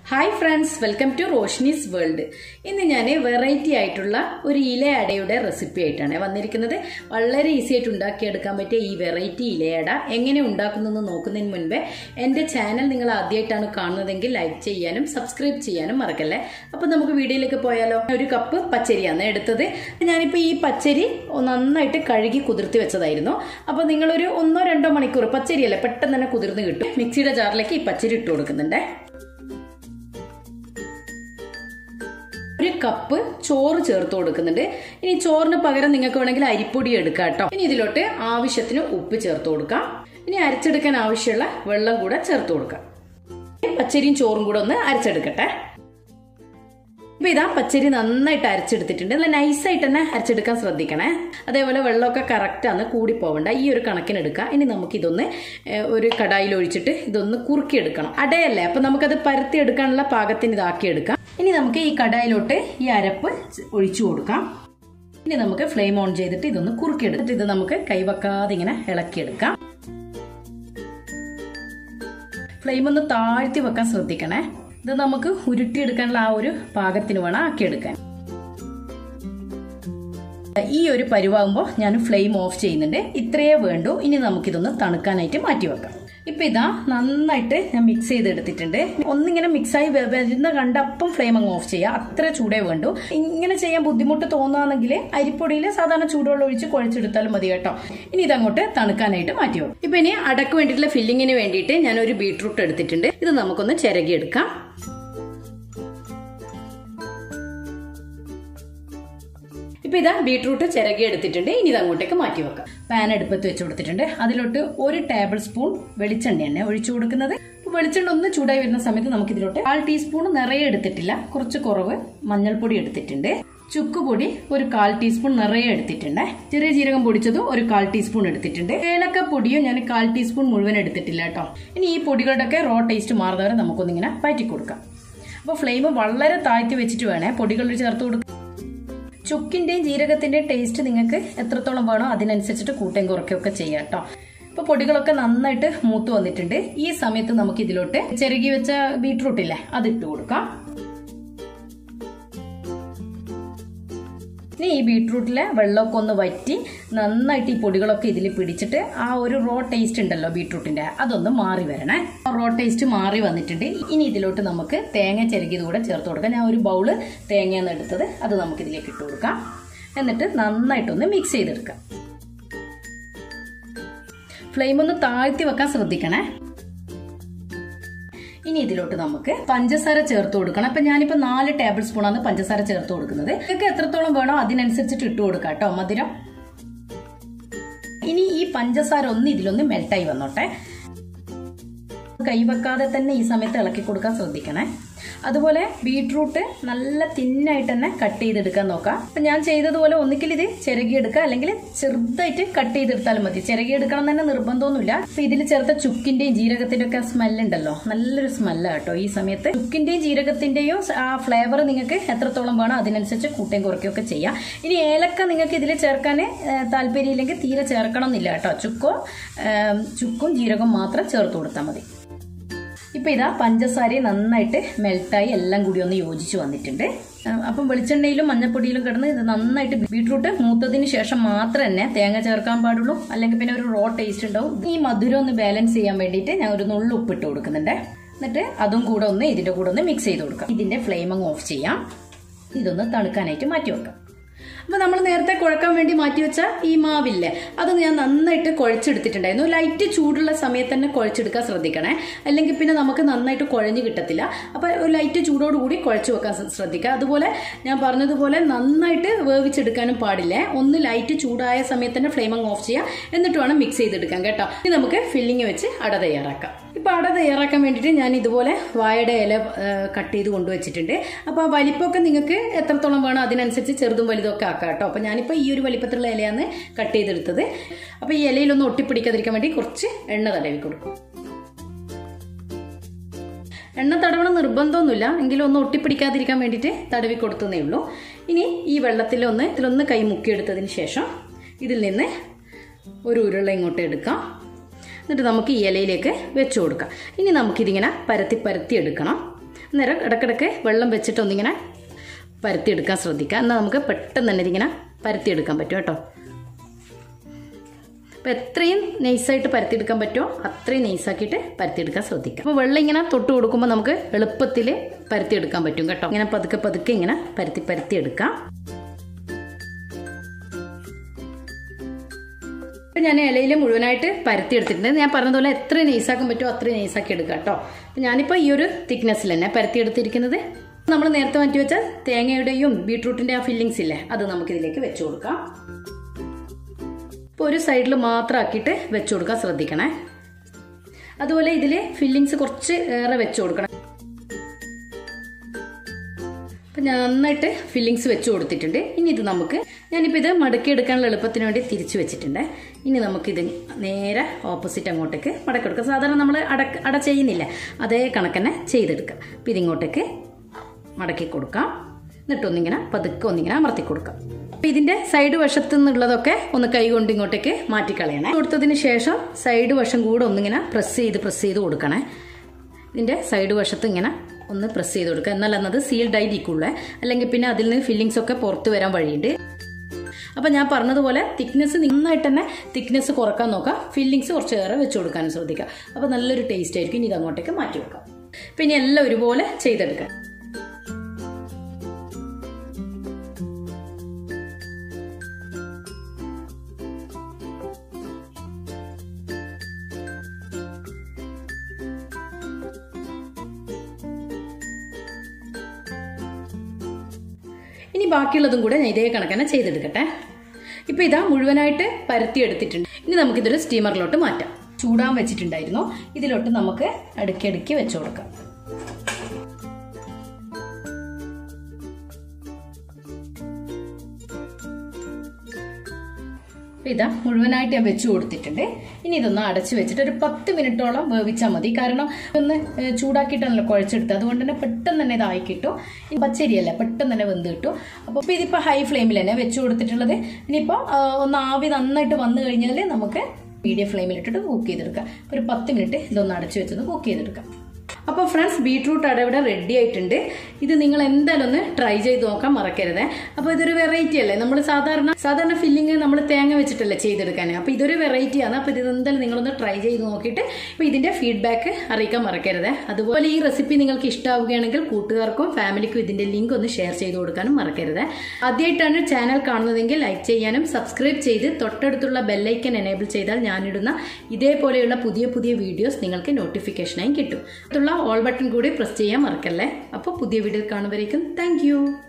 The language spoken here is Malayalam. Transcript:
hi friends welcome to Roshni's world ഇന്ന് ഞാൻ വെറൈറ്റി ആയിട്ടുള്ള ഒരു ഇല അടയുടെ റെസിപ്പി ആയിട്ടാണ് വന്നിരിക്കുന്നത് വളരെ ഈസി ആയിട്ട് ഉണ്ടാക്കിയെടുക്കാൻ പറ്റിയ ഈ വെറൈറ്റി ഇലയട എങ്ങനെ ഉണ്ടാക്കുന്നതെന്ന് നോക്കുന്നതിന് മുൻപേ എൻ്റെ ചാനൽ നിങ്ങൾ ആദ്യമായിട്ടാണ് കാണുന്നതെങ്കിൽ ലൈക്ക് ചെയ്യാനും സബ്സ്ക്രൈബ് ചെയ്യാനും മറക്കല്ലേ അപ്പോൾ നമുക്ക് വീഡിയോയിലേക്ക് പോയാലോ ഒരു കപ്പ് പച്ചരിയാണ് എടുത്തത് ഞാനിപ്പോൾ ഈ പച്ചരി നന്നായിട്ട് കഴുകി കുതിർത്തി വെച്ചതായിരുന്നു അപ്പോൾ നിങ്ങളൊരു ഒന്നോ രണ്ടോ മണിക്കൂർ പച്ചരിയല്ലേ പെട്ടെന്ന് തന്നെ കുതിർന്ന് കിട്ടും മിക്സിയുടെ ജാറിലേക്ക് ഈ പച്ചരി ഇട്ട് കൊടുക്കുന്നുണ്ട് ഒരു കപ്പ് ചോറ് ചേർത്ത് കൊടുക്കുന്നുണ്ട് ഇനി ചോറിന് പകരം നിങ്ങൾക്ക് വേണമെങ്കിൽ അരിപ്പൊടി എടുക്കാം കേട്ടോ ഇനി ഇതിലോട്ട് ആവശ്യത്തിന് ഉപ്പ് ചേർത്ത് കൊടുക്കാം ഇനി അരച്ചെടുക്കാൻ ആവശ്യമുള്ള വെള്ളം കൂടെ ചേർത്ത് കൊടുക്കാം പച്ചരിയും ചോറും കൂടെ ഒന്ന് അരച്ചെടുക്കട്ടെ ഇപ്പൊ ഇതാ പച്ചരി നന്നായിട്ട് അരച്ചെടുത്തിട്ടുണ്ട് നല്ല നൈസായിട്ട് തന്നെ അരച്ചെടുക്കാൻ ശ്രദ്ധിക്കണേ അതേപോലെ വെള്ളമൊക്കെ കറക്റ്റാണ് കൂടി പോവണ്ട ഈ ഒരു കണക്കിന് എടുക്കാം ഇനി നമുക്ക് ഇതൊന്ന് ഒരു കടായിൽ ഒഴിച്ചിട്ട് ഇതൊന്ന് കുറുക്കിയെടുക്കണം അടയല്ലേ അപ്പൊ നമുക്കത് പരത്തി എടുക്കാനുള്ള പാകത്തിന് ഇതാക്കി എടുക്കാം ഇനി നമുക്ക് ഈ കടായിലോട്ട് ഈ അരപ്പ് ഒഴിച്ചു കൊടുക്കാം ഇനി നമുക്ക് ഫ്ലെയിം ഓൺ ചെയ്തിട്ട് ഇതൊന്ന് കുറുക്കിയെടുത്തിട്ട് ഇത് നമുക്ക് കൈവക്കാതെ ഇങ്ങനെ ഇളക്കിയെടുക്കാം ഫ്ലെയിം ഒന്ന് താഴ്ത്തി വെക്കാൻ ശ്രദ്ധിക്കണേ ഇത് നമുക്ക് ഉരുട്ടിയെടുക്കാനുള്ള ആ ഒരു പാകത്തിന് വേണം ആക്കിയെടുക്കാൻ ഈ ഒരു പരുവാകുമ്പോൾ ഞാൻ ഫ്ലെയിം ഓഫ് ചെയ്യുന്നുണ്ട് ഇത്രയേ വേണ്ടൂ ഇനി നമുക്കിതൊന്ന് തണുക്കാനായിട്ട് മാറ്റി വെക്കാം ഇപ്പൊ ഇതാ നന്നായിട്ട് ഞാൻ മിക്സ് ചെയ്തെടുത്തിട്ടുണ്ട് ഒന്നിങ്ങനെ മിക്സായി വരുന്ന കണ്ടപ്പം ഫ്ലെയിം അങ്ങ് ഓഫ് ചെയ്യുക അത്ര ചൂടേ വേണ്ടൂ ഇങ്ങനെ ചെയ്യാൻ ബുദ്ധിമുട്ട് തോന്നുകയാണെങ്കിൽ അരിപ്പൊടിയിൽ സാധാരണ ചൂടുവെള്ളം ഒഴിച്ച് കുഴച്ചെടുത്താലും മതി കേട്ടോ ഇനി ഇതങ്ങോട്ട് തണുക്കാനായിട്ട് മാറ്റി വെക്കും ഇപ്പൊ ഇനി അടക്ക് വേണ്ടിയിട്ടുള്ള ഫില്ലിങ്ങിന് വേണ്ടിയിട്ട് ഞാൻ ഒരു ബീട്രൂട്ട് എടുത്തിട്ടുണ്ട് ഇത് നമുക്കൊന്ന് ചിരകിയെടുക്കാം ഇപ്പൊ ഇതാ ബീട്രൂട്ട് ചിരകി എടുത്തിട്ടുണ്ട് ഇനി ഇത് അങ്ങോട്ടേക്ക് മാറ്റി വെക്കാം പാൻ അടുപ്പത്ത് വെച്ച് കൊടുത്തിട്ടുണ്ട് അതിലോട്ട് ഒരു ടേബിൾ സ്പൂൺ വെളിച്ചെണ്ണ ഒഴിച്ചു കൊടുക്കുന്നത് വെളിച്ചെണ്ണ ഒന്ന് ചൂടായി വരുന്ന സമയത്ത് നമുക്ക് ഇതിലോട്ട് കാൽ ടീസ്പൂൺ നിറയെ എടുത്തിട്ടില്ല കുറച്ച് കുറവ് മഞ്ഞൾപ്പൊടി എടുത്തിട്ടുണ്ട് ചുക്കുപൊടി ഒരു കാൽ ടീസ്പൂൺ നിറയെ എടുത്തിട്ടുണ്ട് ചെറിയ ജീരകം പൊടിച്ചതും ഒരു കാൽ ടീസ്പൂൺ എടുത്തിട്ടുണ്ട് ഏലക്ക പൊടിയും ഞാൻ കാൽ ടീസ്പൂൺ മുഴുവൻ എടുത്തിട്ടില്ല കേട്ടോ ഇനി ഈ പൊടികളുടെയൊക്കെ റോ ടേസ്റ്റ് മാറുന്നവരെ നമുക്കൊന്നിങ്ങനെ പറ്റി കൊടുക്കാം അപ്പോൾ ഫ്ലെയിം വളരെ താഴ്ത്തി വെച്ചിട്ട് വേണേ പൊടികൾ ചേർത്ത് കൊടുക്കാം ചുക്കിന്റെയും ജീരകത്തിന്റെയും ടേസ്റ്റ് നിങ്ങൾക്ക് എത്രത്തോളം വേണോ അതിനനുസരിച്ചിട്ട് കൂട്ടയും കുറയ്ക്കുകയൊക്കെ ചെയ്യാം കേട്ടോ ഇപ്പൊ പൊടികളൊക്കെ നന്നായിട്ട് മൂത്ത് വന്നിട്ടുണ്ട് ഈ സമയത്ത് നമുക്ക് ഇതിലോട്ട് ചെറുകി വെച്ച ബീട്രൂട്ട് ഇല്ലേ അത് ഇട്ട് കൊടുക്കാം ഇനി ഈ ബീട്രൂട്ടിലെ വെള്ളമൊക്കെ ഒന്ന് വറ്റി നന്നായിട്ട് ഈ പൊടികളൊക്കെ ഇതിൽ പിടിച്ചിട്ട് ആ ഒരു റോ ടേസ്റ്റ് ഉണ്ടല്ലോ ബീട്രൂട്ടിന്റെ അതൊന്ന് മാറി വരണേ റോ ടേസ്റ്റ് മാറി വന്നിട്ടുണ്ട് ഇനി ഇതിലോട്ട് നമുക്ക് തേങ്ങ ചിരകിയത് കൂടെ ചേർത്ത് കൊടുക്കാം ഞാൻ ഒരു ബൗള് തേങ്ങയാണ് എടുത്തത് അത് നമുക്ക് ഇതിലേക്ക് ഇട്ട് കൊടുക്കാം എന്നിട്ട് നന്നായിട്ടൊന്ന് മിക്സ് ചെയ്തെടുക്കാം ഫ്ലെയിം ഒന്ന് താഴ്ത്തി വെക്കാൻ ശ്രദ്ധിക്കണേ ഇനി ഇതിലോട്ട് നമുക്ക് പഞ്ചസാര ചേർത്ത് കൊടുക്കണം അപ്പൊ ഞാനിപ്പോ നാല് ടേബിൾ സ്പൂണാണ് പഞ്ചസാര ചേർത്ത് കൊടുക്കുന്നത് നിങ്ങൾക്ക് എത്രത്തോളം വേണോ അതിനനുസരിച്ചിട്ട് ഇട്ട് കൊടുക്കാം കേട്ടോ മധുരം ഇനി ഈ പഞ്ചസാര ഒന്ന് ഇതിലൊന്ന് മെൽട്ടായി വന്നോട്ടെ കൈവെക്കാതെ തന്നെ ഈ സമയത്ത് ഇളക്കി കൊടുക്കാൻ ശ്രദ്ധിക്കണേ അതുപോലെ ബീട്രൂട്ട് നല്ല തിന്നായിട്ട് തന്നെ കട്ട് ചെയ്തെടുക്കാൻ നോക്കാം അപ്പൊ ഞാൻ ചെയ്തതുപോലെ ഒന്നിക്കൽ ഇത് ചിരകിയെടുക്കുക അല്ലെങ്കിൽ ചെറുതായിട്ട് കട്ട് ചെയ്തെടുത്താലും മതി ചിരകിയെടുക്കണം തന്നെ നിർബന്ധമൊന്നുമില്ല അപ്പൊ ഇതിൽ ചേർത്ത ചുക്കിന്റെയും ജീരകത്തിന്റെ ഒക്കെ സ്മെല്ലുണ്ടല്ലോ നല്ലൊരു സ്മെല്ലാണ് കേട്ടോ ഈ സമയത്ത് ചുക്കിന്റെയും ജീരകത്തിന്റെയും ആ ഫ്ലേവർ നിങ്ങൾക്ക് എത്രത്തോളം വേണോ അതിനനുസരിച്ച് കൂട്ടയും കുറയ്ക്കുകയൊക്കെ ചെയ്യാം ഇനി ഏലക്ക നിങ്ങൾക്ക് ഇതിൽ ചേർക്കാൻ താല്പര്യമില്ലെങ്കിൽ തീരെ ചേർക്കണം എന്നില്ല കേട്ടോ ചുക്കോ ചുക്കും ജീരകവും മാത്രം ചേർത്ത് കൊടുത്താൽ മതി ഇപ്പൊ ഇതാ പഞ്ചസാര നന്നായിട്ട് മെൽട്ടായി എല്ലാം കൂടി ഒന്ന് യോജിച്ച് വന്നിട്ടുണ്ട് അപ്പം വെളിച്ചെണ്ണയിലും മഞ്ഞപ്പൊടിയിലും കിടന്ന് ഇത് നന്നായിട്ട് ബീട്രൂട്ട് മൂത്തതിന് ശേഷം മാത്രം തന്നെ തേങ്ങ ചേർക്കാൻ പാടുള്ളൂ അല്ലെങ്കിൽ പിന്നെ ഒരു റോ ടേസ്റ്റ് ഉണ്ടാവും ഈ മധുരം ഒന്ന് ബാലൻസ് ചെയ്യാൻ വേണ്ടിയിട്ട് ഞാൻ ഒരു നുള്ളു ഉപ്പിട്ട് കൊടുക്കുന്നുണ്ട് എന്നിട്ട് അതും കൂടെ ഒന്ന് ഇതിന്റെ കൂടെ ഒന്ന് മിക്സ് ചെയ്ത് കൊടുക്കാം ഇതിന്റെ ഫ്ലെയിം അങ്ങ് ഓഫ് ചെയ്യാം ഇതൊന്ന് തണുക്കാനായിട്ട് മാറ്റി വെക്കാം അപ്പോൾ നമ്മൾ നേരത്തെ കുഴക്കാൻ വേണ്ടി മാറ്റി വെച്ച ഈ മാവില്ലേ അത് ഞാൻ നന്നായിട്ട് കുഴച്ചെടുത്തിട്ടുണ്ടായിരുന്നു ലൈറ്റ് ചൂടുള്ള സമയത്ത് തന്നെ കുഴച്ചെടുക്കാൻ ശ്രദ്ധിക്കണേ അല്ലെങ്കിൽ പിന്നെ നമുക്ക് നന്നായിട്ട് കുഴഞ്ഞു കിട്ടത്തില്ല അപ്പോൾ ലൈറ്റ് ചൂടോടുകൂടി കുഴച്ച് വെക്കാൻ ശ്രദ്ധിക്കുക അതുപോലെ ഞാൻ പറഞ്ഞതുപോലെ നന്നായിട്ട് വേവിച്ചെടുക്കാനും പാടില്ലേ ഒന്ന് ലൈറ്റ് ചൂടായ സമയത്ത് തന്നെ ഫ്ലെയിം അങ്ങ് ഓഫ് ചെയ്യാം എന്നിട്ട് വേണം മിക്സ് ചെയ്തെടുക്കാൻ കേട്ടോ ഇനി നമുക്ക് ഫില്ലിങ് വെച്ച് അട തയ്യാറാക്കാം ഇപ്പോൾ അട തയ്യാറാക്കാൻ വേണ്ടിയിട്ട് ഞാൻ ഇതുപോലെ വാഴയുടെ ഇല കട്ട് ചെയ്ത് കൊണ്ടുവച്ചിട്ടുണ്ട് അപ്പോൾ ആ വലിപ്പമൊക്കെ നിങ്ങൾക്ക് എത്രത്തോളം വേണോ അതിനനുസരിച്ച് ചെറുതും വലുതും ഒക്കെ ആക്കാം കേട്ടോ അപ്പോൾ ഞാനിപ്പോൾ ഈ ഒരു വലിപ്പത്തിലുള്ള ഇലയാണ് കട്ട് ചെയ്തെടുത്തത് അപ്പോൾ ഈ ഇലയിലൊന്നും ഒട്ടിപ്പിടിക്കാതിരിക്കാൻ വേണ്ടി കുറച്ച് എണ്ണ തടവി കൊടുക്കും എണ്ണ തടവണം നിർബന്ധമൊന്നുമില്ല എങ്കിലും ഒന്ന് ഒട്ടിപ്പിടിക്കാതിരിക്കാൻ വേണ്ടിയിട്ട് തടവി കൊടുത്തതേ ഉള്ളൂ ഇനി ഈ വെള്ളത്തിലൊന്ന് ഇതിലൊന്ന് കൈ മുക്കിയെടുത്തതിന് ശേഷം ഇതിൽ നിന്ന് ഒരു ഉരുള ഇങ്ങോട്ട് എടുക്കാം എന്നിട്ട് നമുക്ക് ഈ ഇലയിലേക്ക് വെച്ച് കൊടുക്കാം ഇനി നമുക്കിതിങ്ങനെ പരത്തി പരത്തി എടുക്കണം അന്നേരം ഇടയ്ക്കിടയ്ക്ക് വെള്ളം വെച്ചിട്ട് ഒന്നിങ്ങനെ പരത്തിയെടുക്കാൻ ശ്രദ്ധിക്കുക എന്നാൽ നമുക്ക് പെട്ടെന്ന് തന്നെ ഇതിങ്ങനെ പരത്തിയെടുക്കാൻ പറ്റും കേട്ടോ അപ്പോൾ എത്രയും നൈസായിട്ട് പരത്തിയെടുക്കാൻ പറ്റുമോ അത്രയും നൈസാക്കിയിട്ട് പരത്തിയെടുക്കാൻ ശ്രദ്ധിക്കുക അപ്പോൾ വെള്ളം ഇങ്ങനെ തൊട്ട് കൊടുക്കുമ്പോൾ നമുക്ക് എളുപ്പത്തിൽ പരത്തിയെടുക്കാൻ പറ്റും കേട്ടോ ഇങ്ങനെ പതുക്കെ പതുക്കെ ഇങ്ങനെ പരത്തി പരത്തിയെടുക്കാം ഇപ്പം ഞാൻ ഇലയിൽ മുഴുവനായിട്ട് പരത്തി എടുത്തിട്ടുണ്ട് ഞാൻ പറഞ്ഞതുപോലെ എത്ര നൈസാക്കാൻ പറ്റുമോ അത്രയും നൈസാക്കി എടുക്കുക കേട്ടോ അപ്പം ഞാനിപ്പോൾ ഈ ഒരു തിക്നെസ്സിൽ തന്നെ പരത്തി എടുത്തിരിക്കുന്നത് നമ്മൾ നേരത്തെ മാറ്റി വെച്ച തേങ്ങയുടെയും ബീട്രൂട്ടിൻ്റെ ആ ഫില്ലിങ്സ് ഇല്ലേ അത് നമുക്കിതിലേക്ക് വെച്ച് കൊടുക്കാം ഇപ്പോൾ ഒരു സൈഡിൽ മാത്രം ആക്കിയിട്ട് വെച്ച് കൊടുക്കാൻ ശ്രദ്ധിക്കണേ അതുപോലെ ഇതിൽ ഫില്ലിങ്സ് കുറച്ച് ഏറെ വെച്ച് കൊടുക്കണം അപ്പം ഞാൻ നന്നായിട്ട് ഫില്ലിങ്സ് വെച്ച് കൊടുത്തിട്ടുണ്ട് ഇനി ഇത് നമുക്ക് ഞാനിപ്പോൾ ഇത് മടക്കി എടുക്കാനുള്ള എളുപ്പത്തിന് വേണ്ടി തിരിച്ചു വെച്ചിട്ടുണ്ട് ഇനി നമുക്കിത് നേരെ ഓപ്പോസിറ്റ് അങ്ങോട്ടേക്ക് മടക്കി കൊടുക്കാം സാധാരണ നമ്മൾ അട അട ചെയ്യുന്നില്ല അതേ കണക്കന്നെ ചെയ്തെടുക്കാം അപ്പം ഇതിങ്ങോട്ടേക്ക് മടക്കി കൊടുക്കാം എന്നിട്ടൊന്നിങ്ങനെ പതുക്കെ ഒന്നിങ്ങനെ അമർത്തി കൊടുക്കാം അപ്പം ഇതിൻ്റെ സൈഡ് വശത്തു നിന്നുള്ളതൊക്കെ ഒന്ന് കൈ കൊണ്ട് ഇങ്ങോട്ടേക്ക് മാറ്റിക്കളയണേ കൊടുത്തതിന് ശേഷം സൈഡ് വശം കൂടെ ഒന്നിങ്ങനെ പ്രസ് ചെയ്ത് പ്രസ് ചെയ്ത് കൊടുക്കണേ ഇതിൻ്റെ സൈഡ് വശത്ത് ഇങ്ങനെ ഒന്ന് പ്രസ് ചെയ്ത് കൊടുക്കുക എന്നാൽ എന്നത് സീൽഡ് ആയിരിക്കുള്ളേ അല്ലെങ്കിൽ പിന്നെ അതിൽ നിന്ന് ഫില്ലിങ്സ് ഒക്കെ പുറത്ത് വരാൻ വഴിയുണ്ട് അപ്പം ഞാൻ പറഞ്ഞതുപോലെ തിക്നെസ് നന്നായിട്ട് തന്നെ തിക്നെസ് കുറക്കാൻ നോക്കാം ഫില്ലിങ്സ് കുറച്ച് ഏറെ വെച്ച് കൊടുക്കാനും ശ്രദ്ധിക്കുക അപ്പോൾ നല്ലൊരു ടേസ്റ്റ് ആയിരിക്കും ഇനി ഇത് അങ്ങോട്ടേക്ക് മാറ്റി വെക്കാം പിന്നെ എല്ലാം ഒരുപോലെ ചെയ്തെടുക്കാം ഇനി ബാക്കിയുള്ളതും കൂടെ ഞാൻ ഇതേ കണക്കന്നെ ചെയ്തെടുക്കട്ടെ ഇപ്പൊ ഇതാ മുഴുവനായിട്ട് പരത്തി എടുത്തിട്ടുണ്ട് ഇനി നമുക്കിതൊരു സ്റ്റീമറിലോട്ട് മാറ്റാം ചൂടാൻ വെച്ചിട്ടുണ്ടായിരുന്നു ഇതിലോട്ട് നമുക്ക് അടുക്കി അടുക്കി വെച്ചു കൊടുക്കാം ഇതാ മുഴുവനായിട്ട് ഞാൻ വെച്ചു കൊടുത്തിട്ടുണ്ട് ഇനി ഇതൊന്ന് അടച്ചു വെച്ചിട്ട് ഒരു പത്ത് മിനിറ്റോളം വേവിച്ചാൽ മതി കാരണം ഒന്ന് ചൂടാക്കിയിട്ടാണല്ലോ കുഴച്ചെടുത്തത് അതുകൊണ്ട് തന്നെ പെട്ടെന്ന് തന്നെ ഇതായി കിട്ടും ഈ പച്ചരിയല്ല പെട്ടെന്ന് തന്നെ വെന്ത് കിട്ടും അപ്പോൾ ഇപ്പോൾ ഇതിപ്പോൾ ഹൈ ഫ്ലെയിമിൽ തന്നെ വെച്ചു കൊടുത്തിട്ടുള്ളത് ഇനിയിപ്പോൾ ഒന്ന് ആവി നന്നായിട്ട് വന്നു കഴിഞ്ഞാൽ നമുക്ക് മീഡിയം ഫ്ലെയിമിലിട്ടിട്ട് കുക്ക് ചെയ്തെടുക്കാം ഒരു പത്ത് മിനിറ്റ് ഇതൊന്ന് അടച്ചു വെച്ചത് കുക്ക് ചെയ്തെടുക്കാം അപ്പോൾ ഫ്രണ്ട്സ് ബീട്രൂട്ട് അടവിടെ റെഡി ആയിട്ടുണ്ട് ഇത് നിങ്ങൾ എന്തായാലും ഒന്ന് ട്രൈ ചെയ്ത് നോക്കാൻ മറക്കരുത് അപ്പോൾ ഇതൊരു വെറൈറ്റി അല്ലേ നമ്മൾ സാധാരണ സാധാരണ ഫില്ലിങ് നമ്മൾ തേങ്ങ വെച്ചിട്ടല്ലേ ചെയ്തെടുക്കാൻ അപ്പോൾ ഇതൊരു വെറൈറ്റിയാണ് അപ്പോൾ ഇത് എന്തായാലും നിങ്ങളൊന്ന് ട്രൈ ചെയ്ത് നോക്കിയിട്ട് ഇപ്പോൾ ഇതിൻ്റെ ഫീഡ്ബാക്ക് അറിയിക്കാൻ മറക്കരുത് അതുപോലെ ഈ റെസിപ്പി നിങ്ങൾക്ക് ഇഷ്ടമാവുകയാണെങ്കിൽ കൂട്ടുകാർക്കും ഫാമിലിക്കും ഇതിൻ്റെ ലിങ്ക് ഒന്ന് ഷെയർ ചെയ്ത് കൊടുക്കാനും മറക്കരുത് ആദ്യമായിട്ടാണ് ചാനൽ കാണുന്നതെങ്കിൽ ലൈക്ക് ചെയ്യാനും സബ്സ്ക്രൈബ് ചെയ്ത് തൊട്ടടുത്തുള്ള ബെല്ലൈക്കൻ എനേബിൾ ചെയ്താൽ ഞാനിടുന്ന ഇതേപോലെയുള്ള പുതിയ പുതിയ വീഡിയോസ് നിങ്ങൾക്ക് നോട്ടിഫിക്കേഷനായി കിട്ടും അടുത്തുള്ള ഓൾ ബട്ടൺ കൂടി പ്രസ് ചെയ്യാൻ മറക്കല്ലേ അപ്പോൾ പുതിയ വീഡിയോ കാണുമ്പോഴേക്കും താങ്ക്